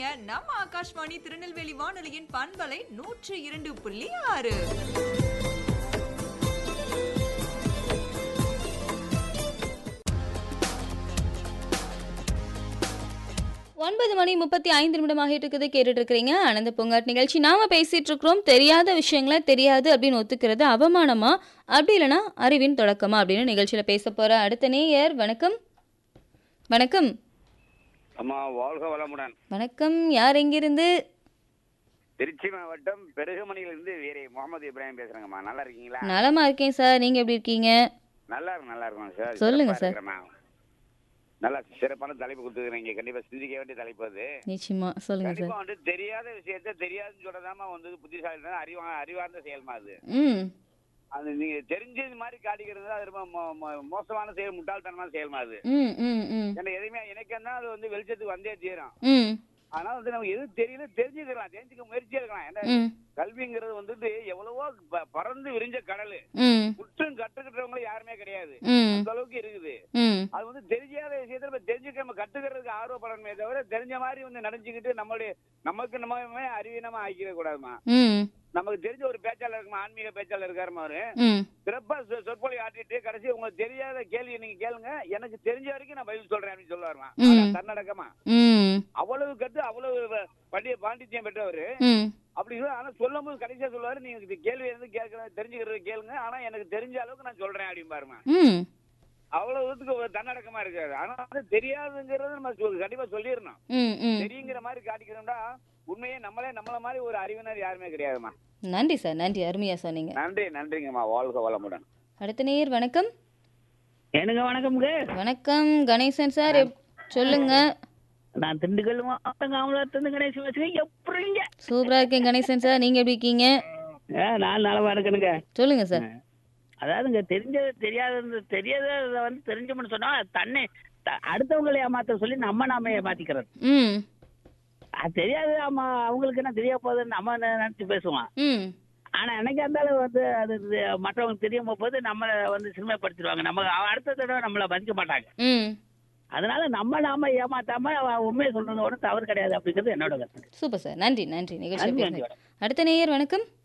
இருக்கீங்க நம்ம ஆகாஷ்வாணி திருநெல்வேலி வானொலியின் பண்பலை நூற்று இரண்டு புள்ளி ஆறு ஒன்பது மணி முப்பத்தி ஐந்து நிமிடமாகிட்டு இருக்குது கேட்டுட்டு இருக்கிறீங்க ஆனந்த பூங்காட் நிகழ்ச்சி நாம பேசிட்டு இருக்கிறோம் தெரியாத விஷயங்களை தெரியாது அப்படின்னு ஒத்துக்கிறது அவமானமா அப்படி இல்லைன்னா அறிவின் தொடக்கமா அப்படின்னு நிகழ்ச்சியில பேச போற அடுத்த நேயர் வணக்கம் வணக்கம் அம்மா வாழ்க வளமுடன் வணக்கம் யார் எங்கிருந்து திருச்சி மாவட்டம் பெருகமணியிலிருந்து வீரை முகமது இப்ராஹிம் பேசுறேங்கம்மா நல்லா இருக்கீங்களா நலமா இருக்கேன் சார் நீங்க எப்படி இருக்கீங்க நல்லா இருக்கும் நல்லா இருக்கும் சார் சொல்லுங்க சிறப்பா சார். இருக்கிறேம்மா. நல்லா சிறப்பான தலைப்பு கொடுத்துருக்கீங்க கண்டிப்பா சிந்திக்க வேண்டிய தலைப்பு அது நிச்சயமா சொல்லுங்க சார் கண்டிப்பா வந்து தெரியாத விஷயத்த தெரியாதுன்னு சொல்றதாமா வந்து புத்திசாலி அறிவா அறிவார்ந்த செயல்மா அது ம் அது நீங்க தெரிஞ்சது மாதிரி காட்டிக்கிறது அது ரொம்ப மோ- மோ- மோசமான செயல் முட்டாள்தனமான செயல்மா அது ம் ம் ம் ஏன்னா எதுவுமே எனக்கு என்ன அது வந்து வெளிச்சத்துக்கு வந்தே தீரும் ம் ஆனா வந்து நம்ம எது தெரியல தெரிஞ்சுக்கலாம் தெரிஞ்சுக்க முயற்சி எடுக்கலாம் ஏன்னா ம் கல்விங்கிறது வந்துட்டு எவ்வளவோ ப- பறந்து விரிஞ்ச கடல் ம் குற்றம் கற்றுக்கிட்டவங்களும் யாருமே கிடையாது ம் அந்த அளவுக்கு இருக்குது ம் அது வந்து தெரியாத விஷயத்த நம்ம தெரிஞ்சுக்க நம்ம கத்துக்கிறதுக்கு ஆர்வப்படணுமே தவிர தெரிஞ்ச மாதிரி வந்து நினைச்சுக்கிட்டு நம்மளுடைய நமக்கு நம்ம அறிவீனமா ஆக்கிட கூடாதுமா ம் நமக்கு தெரிஞ்ச ஒரு பேச்சாளர் இருக்குமா ஆன்மீக பேச்சாளர் இருக்காருமா அவரு ம் சிறப்பா சொ- சொற்பொழி ஆட்டிட்டு கடைசி உங்களுக்கு தெரியாத கேள்வி நீங்க கேளுங்க எனக்கு தெரிஞ்ச வரைக்கும் நான் பதில் சொல்றேன் அப்படின்னு சொல்லுவாருமா ம். தன்னடக்கமா ம் அவ்வளவு கத்து அவ்வளவு வ- பண்டிய பாண்டித்யம் பெற்றவர் ம் அப்படி சொல்லி ஆனா சொல்லும் போது கடைசியா சொல்லுவாரு நீங்க இது கேள்வி இருந்து கேட்கற தெரிஞ்சுக்கிறது கேளுங்க ஆனா எனக்கு தெரிஞ்ச அளவுக்கு நான் சொல்றேன் அப்படிம்பாருமா ம் அவ்வளவு தூரத்துக்கு ஒரு தன்னடக்கமா இருக்காரு ஆனா அது தெரியாதுங்கிறது நம்ம சொல்- கண்டிப்பா சொல்லிடணும் ம் ம் தெரியுங்கிற மாதிரி காட்டிக்கிறோம்னா உண்மையே நம்மளே நம்மள மாதிரி ஒரு அறிவினர் யாருமே கிடையாதுமா நன்றி சார் நன்றி அருமையா சொன்னீங்க நன்றி நன்றிங்கம்மா வாழ்க வளமுடன் அடுத்த நேயர் வணக்கம் எனக்கு வணக்கம்ங்க வணக்கம் கணேசன் சார் எப்- சொல்லுங்க நான் திண்டுக்கல் மாவட்டம் காமலாத்திருந்து கணேசன் பேசுறேன் எப்படிங்க சூப்பரா இருக்கேன் கணேசன் சார் நீங்க எப்படி இருக்கீங்க ஆ, நான் நலமா இருக்கணுங்க சொல்லுங்க சார் அதாவதுங்க தெரிஞ்சது தெரியாதது தெரியாதத வந்து தெரிஞ்சோம்னு சொன்னா தன்னை த- அடுத்தவங்களை ஏமாத்த சொல்லி நம்ம நாம ஏமாத்திக்கிறது ம் அது தெரியாது ஆமா அவங்களுக்கு என்ன தெரிய போகுதுன்னு நம்ம நெ- நினைச்சு பேசுவோம் ம் ஆனா எனக்கு அந்த அளவு வந்து அது இது மற்றவங்களுக்கு தெரியாம போது நம்மளை வந்து சிறுமைப்படுத்திடுவாங்க நம்ம அடுத்த தடவை நம்மளை மதிக்க மாட்டாங்க ம் அதனால நம்ம நாம ஏமாத்தாம அவ- உண்மையை சொல்றது ஒன்றும் தவறு கிடையாது அப்படிங்கிறது என்னோட கருத்து சூப்பர் சார் நன்றி நன்றி நிகழ்ச்சி நன்றி, பேசுங்க நன்றி. அடுத்த நேயர் வணக்கம்